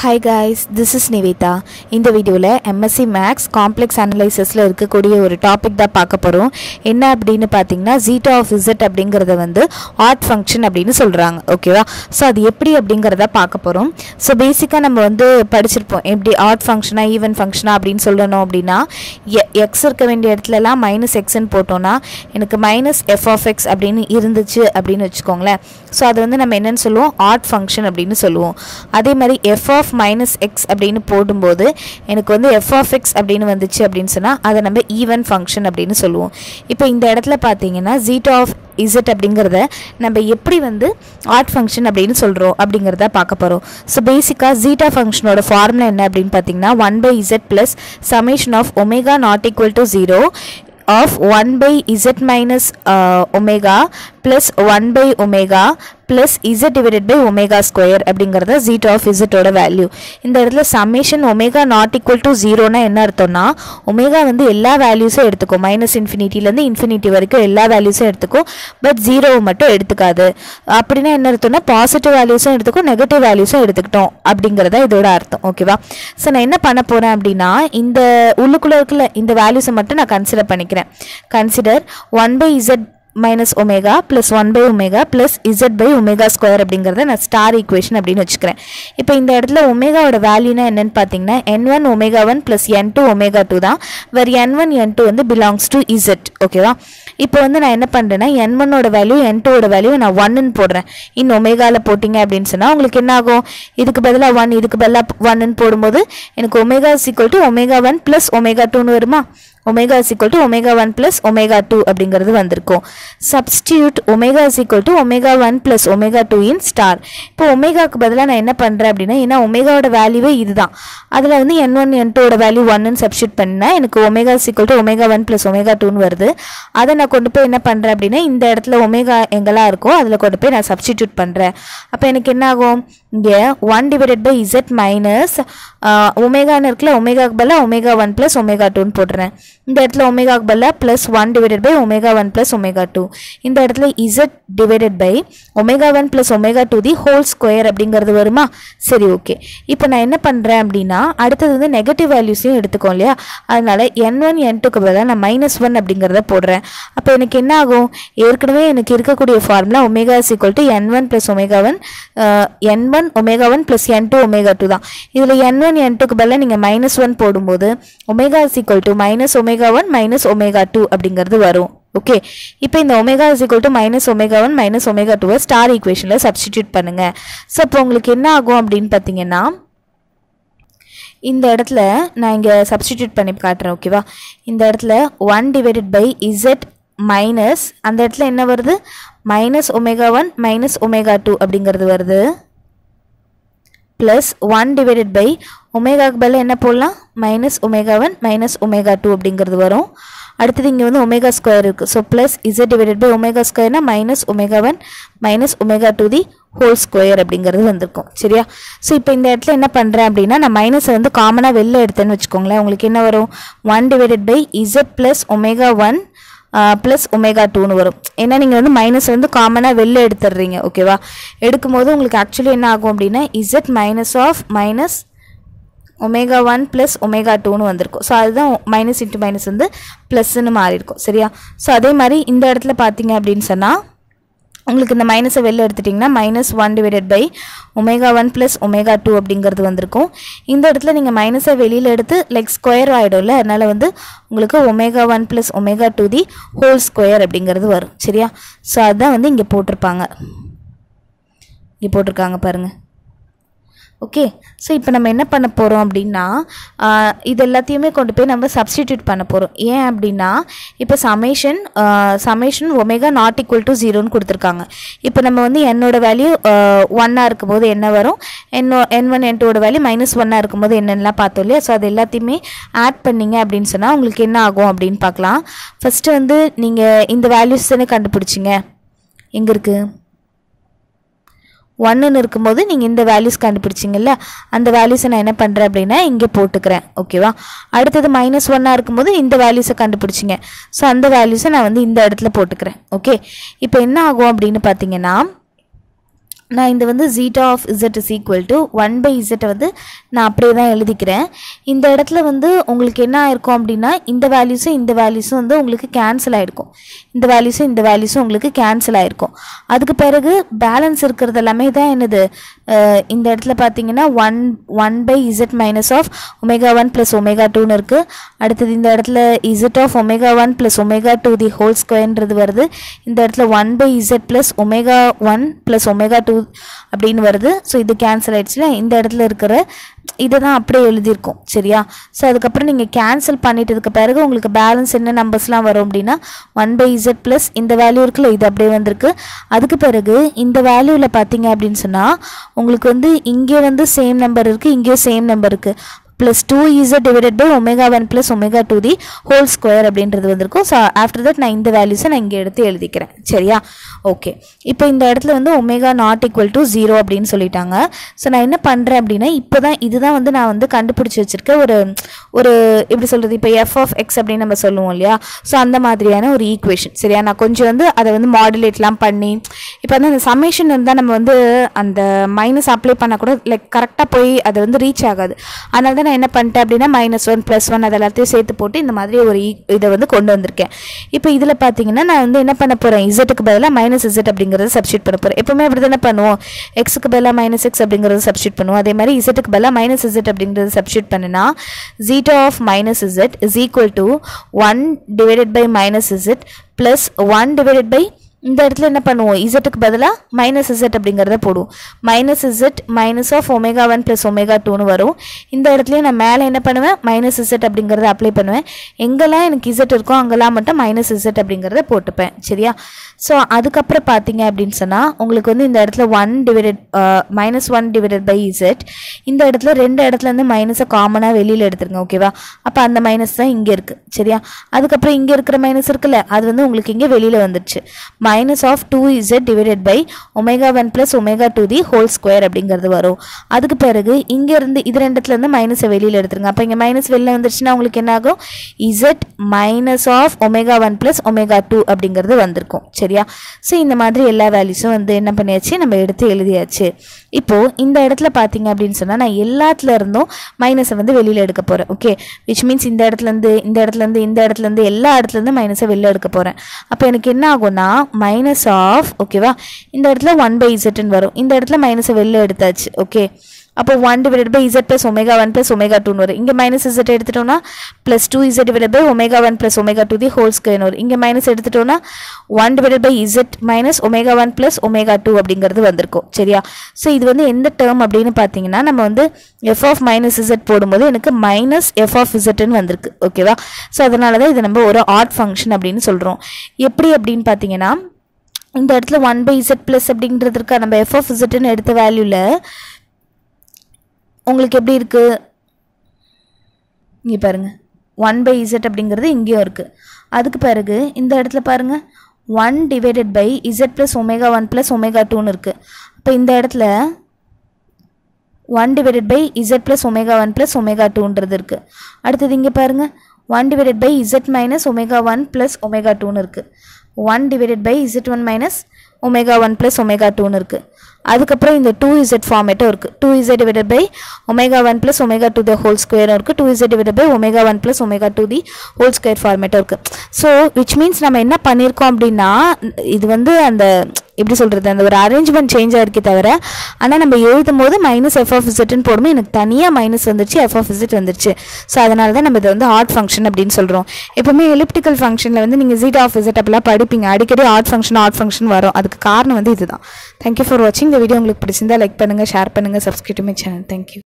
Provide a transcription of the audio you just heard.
hi guys this is Nivetha இந்த வீடியோவில் MSc maths complex அனலைசஸில் இருக்கக்கூடிய ஒரு டாபிக் தான் பார்க்க போகிறோம் என்ன அப்படின்னு பார்த்தீங்கன்னா ஜீட்டா ஆஃப் இசட் அப்படிங்கிறத வந்து ஆட் ஃபங்க்ஷன் அப்படின்னு சொல்கிறாங்க ஓகேவா ஸோ அது எப்படி அப்படிங்கிறத பார்க்க போகிறோம் ஸோ பேசிக்காக நம்ம வந்து படிச்சிருப்போம் எப்படி ஆட் ஃபங்க்ஷனா ஈவன் ஃபங்க்ஷனா அப்படின்னு சொல்லணும் அப்படின்னா எக்ஸ் இருக்க வேண்டிய இடத்துலலாம் மைனஸ் எக்ஸ்ன்னு போட்டோம்னா எனக்கு மைனஸ் எஃப் ஆஃப் எக்ஸ் அப்படின்னு இருந்துச்சு அப்படின்னு வச்சுக்கோங்களேன் ஸோ அது வந்து நம்ம என்னன்னு சொல்லுவோம் ஆட் ஃபங்க்ஷன் அப்படின்னு சொல்லுவோம் அதே மாதிரி எஃப் ஆஃப் மைனஸ் எக்ஸ் அப்படின்னு போடும்போது எனக்கு வந்து எஃப் ஆஃப் எக்ஸ் அப்படின்னு வந்துச்சு அப்படின்னு சொன்னால் அதை நம்ம ஈவன் ஃபங்க்ஷன் அப்படின்னு சொல்லுவோம் இப்போ இந்த இடத்துல பார்த்தீங்கன்னா ஜீட்டா ஆஃப் இசட் அப்படிங்கிறத நம்ம எப்படி வந்து ஆட் ஃபங்க்ஷன் அப்படின்னு சொல்கிறோம் அப்படிங்கிறத பார்க்க போகிறோம் ஸோ பேசிக்காக ஜீட்டா ஃபங்க்ஷனோட ஃபார்முலா என்ன அப்படின்னு பார்த்தீங்கன்னா one by z plus summation of omega not equal to zero of one by z minus omega plus one by omega plus z divided by omega square அப்படிங்கிறத ஜீட் ஆஃப் இசட்டோட value இந்த இடத்துல summation omega not equal to ஜீரோனா என்ன அர்த்தம்னா omega வந்து எல்லா வேல்யூஸும் எடுத்துக்கும் மைனஸ் இன்ஃபினிட்டிலேருந்து இன்ஃபினிட்டி வரைக்கும் எல்லா வேல்யூஸும் எடுத்துக்கும் பட் ஜீரோவை மட்டும் எடுத்துக்காது அப்படின்னா என்ன அர்த்தம்னா பாசிட்டிவ் வேல்யூஸும் எடுத்துக்கும் நெகட்டிவ் வேல்யூஸும் எடுத்துக்கிட்டோம் அப்படிங்கிறத இதோட அர்த்தம் ஓகேவா ஸோ நான் என்ன பண்ண போகிறேன் அப்படின்னா இந்த உள்ளுக்குள்ளே இருக்கிற இந்த வேல்யூஸை மட்டும் நான் கன்சிடர் பண்ணிக்கிறேன் consider one by z minus omega plus one by omega plus z by omega square அப்படிங்கிறத நான் ஸ்டார் ஈக்குவேஷன் அப்படின்னு வச்சுக்கிறேன் இப்போ இந்த இடத்துல ஒமேகாவோட வேல்யூனா என்னன்னு பார்த்தீங்கன்னா n one omega one plus n two omega two தான் வேறு என் ஒன் என் டூ வந்து பிலாங்ஸ் டு இசட் ஓகேவா இப்போ வந்து நான் என்ன பண்ணுறேன்னா என் ஒன்னோட வேல்யூ என் டூவோட வேல்யூ நான் ஒன்னுன்னு போடுறேன் இன்னும் ஒமேகாவில் போட்டிங்க அப்படின்னு சொன்னால் உங்களுக்கு என்ன ஆகும் இதுக்கு பதிலாக ஒன் இதுக்கு பதிலாக ஒன்னுன்னு போடும்போது எனக்கு omega equal to omega one plus omega டூன்னு வருமா omega is equal to omega one plus omega two அப்படிங்கிறது வந்திருக்கும் substitute omega is equal to omega one plus omega two in star இப்போ ஒமேகாவுக்கு பதிலாக நான் என்ன பண்ணுறேன் அப்படின்னா ஏன்னா ஒமேகாவோட வேல்யூவே இதுதான் அதில் வந்து என் ஒன் என் டூவோட வேல்யூ ஒன்னு சப்ஸ்டியூட் பண்ணால் எனக்கு omega is equal to omega one plus omega டூன்னு வருது அதை நான் கொண்டு போய் என்ன பண்ணுறேன் அப்படின்னா இந்த இடத்துல ஒமேகா எங்கெல்லாம் இருக்கோ அதில் கொண்டு போய் நான் சப்ஸ்டியூட் பண்ணுறேன் அப்போ எனக்கு என்ன ஆகும் இங்கே one divided by z minus ஒமேகான்னு இருக்குல்ல ஒமேகாக்கு பதிலாக ஒமேகா ஒன் ப்ளஸ் ஒமேகா டூன்னு போட்டுறேன் இந்த இடத்துல ஒமேகாக்கு பதிலாக plus one divided by omega one plus omega two இந்த இடத்துல z divided by omega one plus omega two the whole square அப்படிங்கிறது வருமா சரி ஓகே இப்போ நான் என்ன பண்ணுறேன் அப்படின்னா அடுத்தது வந்து நெகட்டிவ் வேல்யூஸையும் எடுத்துக்கோ இல்லையா அதனால என் ஒன் என் டூக்கு பதிலாக நான் மைனஸ் ஒன் அப்படிங்கிறத போடுறேன் அப்போ எனக்கு என்ன ஆகும் ஏற்கனவே எனக்கு இருக்கக்கூடிய formula omega is equal to n one plus omega one n one omega one plus n two omega two தான் இதில் என் ஒன் என் டூக்கு பதிலாக நீங்கள் மைனஸ் ஒன் போடும்போது omega is equal to minus omega one minus omega two அப்படிங்கிறது வரும் okay இப்போ இந்த omega is equal to minus omega one minus omega டூவை ஸ்டார் ஈக்குவேஷனில் சப்ஸ்டிடியூட் பண்ணுங்கள் ஸோ இப்போ உங்களுக்கு என்ன ஆகும் அப்படின்னு பார்த்தீங்கன்னா இந்த இடத்துல நான் இங்கே சப்ஸ்டிடியூட் பண்ணி காட்டுறேன் ஓகேவா இந்த இடத்துல one divided by z minus அந்த இடத்துல என்ன வருது minus omega one minus omega two அப்படிங்கிறது வருது ப்ளஸ் ஒன் டிவைடட் பை ஒமேகாக்கு பதில் என்ன போடலாம் minus omega one minus omega two அப்படிங்கிறது வரும் அடுத்தது இங்கே வந்து ஒமேகா ஸ்கொயர் இருக்குது so plus z divided by ஒமேகா ஸ்கொயர்னா minus omega one minus omega two the whole square அப்படிங்கிறது வந்திருக்கும் சரியா ஸோ இப்போ இந்த இடத்துல என்ன பண்ணுறேன் அப்படின்னா நான் மைனஸை வந்து காமனாக வெளில எடுத்தேன்னு வச்சுக்கோங்களேன் உங்களுக்கு என்ன வரும் one divided by z plus omega one plus omega டூன்னு வரும் ஏன்னா நீங்கள் வந்து மைனஸ் வந்து காமனாக வெளில எடுத்துடுறீங்க ஓகேவா எடுக்கும்போது உங்களுக்கு ஆக்சுவலி என்ன ஆகும் அப்படின்னா z minus of minus omega one plus omega டூன்னு வந்திருக்கும் ஸோ அதுதான் மைனஸ் இன்ட்டு மைனஸ் வந்து ப்ளஸ்ன்னு மாறி இருக்கும் சரியா ஸோ அதே மாதிரி இந்த இடத்துல பார்த்தீங்க அப்படின்னு சொன்னால் உங்களுக்கு இந்த மைனஸை வெளில எடுத்துட்டிங்கன்னா minus one divided by omega one plus omega two அப்படிங்கிறது வந்திருக்கும் இந்த இடத்துல நீங்கள் மைனஸை வெளியில் எடுத்து லைக் ஸ்கொயர் ஆகிடும்ல அதனால் வந்து உங்களுக்கு omega one plus omega two the whole square அப்படிங்கிறது வரும் சரியா ஸோ அதுதான் வந்து இங்கே போட்டிருப்பாங்க இங்கே போட்டிருக்காங்க பாருங்கள் ஓகே ஸோ இப்போ நம்ம என்ன பண்ண போகிறோம் அப்படின்னா இது எல்லாத்தையுமே கொண்டு போய் நம்ம சப்ஸ்டிடியூட் பண்ண போகிறோம் ஏன் அப்படின்னா இப்போ summation summation omega not equal to ஜீரோன்னு கொடுத்துருக்காங்க இப்போ நம்ம வந்து என்னோட வேல்யூ ஒன்னாக இருக்கும்போது என்ன வரும் என்னோ என் ஒன் என் டூவோட வேல்யூ மைனஸ் ஒன்னாக இருக்கும்போது என்னென்னலாம் பார்த்தோம் இல்லையா ஸோ அது எல்லாத்தையுமே ஆட் பண்ணிங்க அப்படின்னு சொன்னால் உங்களுக்கு என்ன ஆகும் அப்படின்னு பார்க்கலாம் ஃபஸ்ட்டு வந்து நீங்கள் இந்த வேல்யூஸ் தானே கண்டுபிடிச்சிங்க எங்கே இருக்குது ஒன்றுன்னு இருக்கும்போது நீங்கள் இந்த வேல்யூஸ் கண்டுபிடிச்சிங்கல்ல அந்த வேல்யூஸை நான் என்ன பண்ணுறேன் அப்படின்னா இங்கே போட்டுக்கிறேன் ஓகேவா அடுத்தது மைனஸ் ஒன்னாக இருக்கும்போது இந்த வேல்யூஸை கண்டுபிடிச்சிங்க ஸோ அந்த வேல்யூஸை நான் வந்து இந்த இடத்துல போட்டுக்கிறேன் ஓகே இப்போ என்ன ஆகும் அப்படின்னு பார்த்தீங்கன்னா நான் இந்த வந்து zeta of z is equal to one by இசட்டை வந்து நான் அப்படியே தான் எழுதிக்கிறேன் இந்த இடத்துல வந்து உங்களுக்கு என்ன ஆயிருக்கும் அப்படின்னா இந்த வேல்யூஸும் இந்த வேல்யூஸும் வந்து உங்களுக்கு கேன்சல் ஆகிருக்கும் இந்த வேல்யூஸும் இந்த வேல்யூஸும் உங்களுக்கு கேன்சல் ஆகிருக்கும் அதுக்கு பிறகு பேலன்ஸ் இருக்கிறது எல்லாமே தான் என்னது அஹ் இந்த இடத்துல பார்த்தீங்கன்னா one one by z minus of omega one plus omega டூன்னு இருக்குது அடுத்தது இந்த இடத்துல z of omega one plus omega two the whole ஸ்கொயர்ன்றது வருது இந்த இடத்துல one by z plus omega one plus omega two அப்படின்னு வருது ஸோ இது கேன்சல் ஆயிடுச்சுல இந்த இடத்துல இருக்கிற இதை தான் அப்படியே எழுதியிருக்கோம் சரியா ஸோ அதுக்கப்புறம் நீங்கள் கேன்சல் பண்ணிட்டதுக்கு பிறகு உங்களுக்கு பேலன்ஸ் என்ன நம்பர்ஸ்லாம் வரும் அப்படின்னா ஒன் பை இசட் ப்ளஸ் இந்த வேல்யூ இருக்குல்ல இது அப்படியே வந்திருக்கு அதுக்கு பிறகு இந்த வேல்யூவில் பார்த்தீங்க அப்படின்னு சொன்னால் உங்களுக்கு வந்து இங்கே வந்து சேம் நம்பர் இருக்குது இங்கேயும் சேம் நம்பர் இருக்குது plus two Z divided by omega one plus omega two the whole square அப்படின்றது வந்திருக்கும் ஸோ ஆஃப்டர் தட் நான் இந்த வேல்யூஸை நான் இங்கே எடுத்து எழுதிக்கிறேன் சரியா ஓகே இப்போ இந்த இடத்துல வந்து omega not equal to zero அப்படின்னு சொல்லிட்டாங்க ஸோ நான் என்ன பண்ணுறேன் அப்படின்னா இப்போ தான் இதுதான் வந்து நான் வந்து கண்டுபிடிச்சி வச்சிருக்க ஒரு ஒரு எப்படி சொல்கிறது இப்போ எஃப் ஆஃப் எக்ஸ் அப்படின்னு நம்ம சொல்லுவோம் இல்லையா ஸோ அந்த மாதிரியான ஒரு ஈக்குவேஷன் சரியா நான் கொஞ்சம் வந்து அதை வந்து மாடுலேட்லாம் பண்ணி இப்போ வந்து அந்த சம்மேஷன் இருந்தால் நம்ம வந்து அந்த மைனஸ் அப்ளை பண்ணால் கூட லைக் கரெக்டாக போய் அது வந்து ரீச் ஆகாது அதனால தான் நான் என்ன பண்ணிட்டேன் அப்படின்னா மைனஸ் ஒன் ப்ளஸ் ஒன் அது எல்லாத்தையும் சேர்த்து போட்டு இந்த மாதிரி ஒரு e- இதை வந்து கொண்டு வந்திருக்கேன் இப்போ இதில் பார்த்தீங்கன்னா நான் வந்து என்ன பண்ண போகிறேன் இசட்டுக்கு பதிலாக மைனஸ் இசட் அப்படிங்கிறத சப்ஸ்டியூட் பண்ண போகிறேன் எப்பவுமே அப்படி தானே பண்ணுவோம் எக்ஸுக்கு பதிலாக மைனஸ் எக்ஸ் அப்படிங்கிறத சப்ஸ்டியூட் பண்ணுவோம் அதே மாதிரி இசட்டுக்கு பதிலாக மைனஸ் இசட் அப்படிங்கிறத சப்ஸ்டியூட் பண்ணுனா zeta of minus z is equal to one divided by minus z plus one divided by இந்த இடத்துல என்ன பண்ணுவோம் இசட்டுக்கு பதிலாக மைனஸ் இசட் அப்படிங்கிறத போடுவோம் minus z minus of omega one plus omega டூன்னு வரும் இந்த இடத்துலையும் நான் மேலே என்ன பண்ணுவேன் மைனஸ் இசட் அப்படிங்கிறத அப்ளை பண்ணுவேன் எங்கெல்லாம் எனக்கு இசட் இருக்கோ அங்கெல்லாம் மட்டும் மைனஸ் இசட் அப்படிங்கிறத போட்டுப்பேன் சரியா ஸோ அதுக்கப்புறம் பார்த்தீங்க அப்படின்னு சொன்னால் உங்களுக்கு வந்து இந்த இடத்துல one divided minus one divided by z இந்த இடத்துல ரெண்டு இடத்துல இருந்து மைனஸை காமனாக வெளியில் எடுத்துருங்க ஓகேவா அப்போ அந்த மைனஸ் தான் இங்கே இருக்குது சரியா அதுக்கப்புறம் இங்கே இருக்கிற மைனஸ் இருக்குல்ல அது வந்து உங்களுக்கு இங்கே வெளியில் வந்துடுச்சு minus of two Z divided by omega one plus omega two the whole square அப்படிங்கிறது வரும் அதுக்கு பிறகு இங்கேருந்து இது ரெண்டுத்துலேருந்து மைனஸை வெளியில் எடுத்துருங்க அப்போ இங்கே மைனஸ் வெளியில் வந்துருச்சுன்னா உங்களுக்கு என்ன ஆகும் z minus of omega one plus omega two அப்படிங்கிறது வந்திருக்கும் சரியா ஸோ இந்த மாதிரி எல்லா வேல்யூஸும் வந்து என்ன பண்ணியாச்சு நம்ம எடுத்து எழுதியாச்சு இப்போது இந்த இடத்துல பார்த்தீங்க அப்படின்னு சொன்னால் நான் எல்லாத்துல இருந்தும் மைனஸை வந்து வெளியில் எடுக்க போகிறேன் ஓகே விச் மீன்ஸ் இந்த இடத்துலேருந்து இந்த இடத்துலேருந்து இந்த இடத்துலேருந்து எல்லா இடத்துலேருந்து மைனஸை வெளில எடுக்க போகிறேன் அப்போ எனக்கு என்ன ஆகும்னா மைனஸ் ஆஃப் ஓகேவா இந்த இடத்துல ஒன் பை இசட்னு வரும் இந்த இடத்துல மைனஸை வெளில எடுத்தாச்சு ஓகே அப்போ one divided by z plus omega one plus omega டூன்னு வரும் இங்கே மைனஸ் இசட் எடுத்துட்டோம்னா plus two z divide by omega one plus omega two the whole square வரும் இங்கே மைனஸ் எடுத்துட்டோம்னா one divided by z minus omega one plus omega two அப்படிங்கிறது வந்திருக்கும் சரியா ஸோ இது வந்து எந்த டேர்ம் அப்படின்னு பார்த்தீங்கன்னா நம்ம வந்து எஃப் ஆஃப் மைனஸ் இசட் போடும்போது எனக்கு மைனஸ் எஃப் ஆஃப் இசட்னு வந்திருக்கு ஓகேவா ஸோ அதனால தான் இதை நம்ம ஒரு ஆட் ஃபங்க்ஷன் அப்படின்னு சொல்கிறோம் எப்படி அப்படின்னு பார்த்தீங்கன்னா இந்த இடத்துல ஒன் பை இசட் ப்ளஸ் அப்படின்றது இருக்கா நம்ம எஃப் ஆஃப் இசட்னு எடுத்த வேல்யூவில் உங்களுக்கு எப்படி இருக்குது இங்கே பாருங்கள் ஒன் பை இசட் அப்படிங்கிறது இங்கேயும் இருக்குது அதுக்கு பிறகு இந்த இடத்துல பாருங்கள் one divided by z plus omega one plus omega டூன்னு இருக்குது அப்போ இந்த இடத்துல one divided by z plus omega one plus omega டூன்றது இருக்குது அடுத்தது இங்கே பாருங்கள் one divided by z minus omega one plus omega டூன்னு இருக்குது one divided by z one minus omega one plus omega டூன்னு இருக்குது அதுக்கப்புறம் இந்த டூ இசட் ஃபார்மேட்டும் இருக்குது two Z divided by omega one plus omega two the whole ஸ்கொயரும் இருக்குது two Z divided by omega one plus omega two the whole square ஃபார்மேட்டும் இருக்குது ஸோ விச் மீன்ஸ் நம்ம என்ன பண்ணியிருக்கோம் அப்படின்னா இது வந்து அந்த எப்படி சொல்கிறது அந்த ஒரு அரேஞ்ச்மெண்ட் சேஞ்ச் ஆயிருக்கே தவிர ஆனால் நம்ம எழுதும் போது மைனஸ் எஃப் ஆஃப் இசட்னு போடும்போது எனக்கு தனியாக மைனஸ் வந்துருச்சு எஃப் ஆஃப் இசட் வந்துருச்சு ஸோ அதனால தான் நம்ம இதை வந்து ஆட் ஃபங்க்ஷன் அப்படின்னு சொல்கிறோம் எப்பவுமே எலிப்டிக்கல் ஃபங்க்ஷனில் வந்து நீங்கள் ஜீட் ஆஃப் இசட் அப்படிலாம் படிப்பீங்க அடிக்கடி ஆட் ஃபங்க்ஷன் ஆட் ஃபங்க்ஷன் வரும் அதுக்கு காரணம் வந்து இதுதான் தேங்க்யூ ஃபார் வாட்சிங் இந்த வீடியோ உங்களுக்கு பிடிச்சிருந்தா லைக் பண்ணுங்கள் ஷேர் பண்ணுங்கள் சப்ஸ்கிரைப் மை சேனல் தேங்க்யூ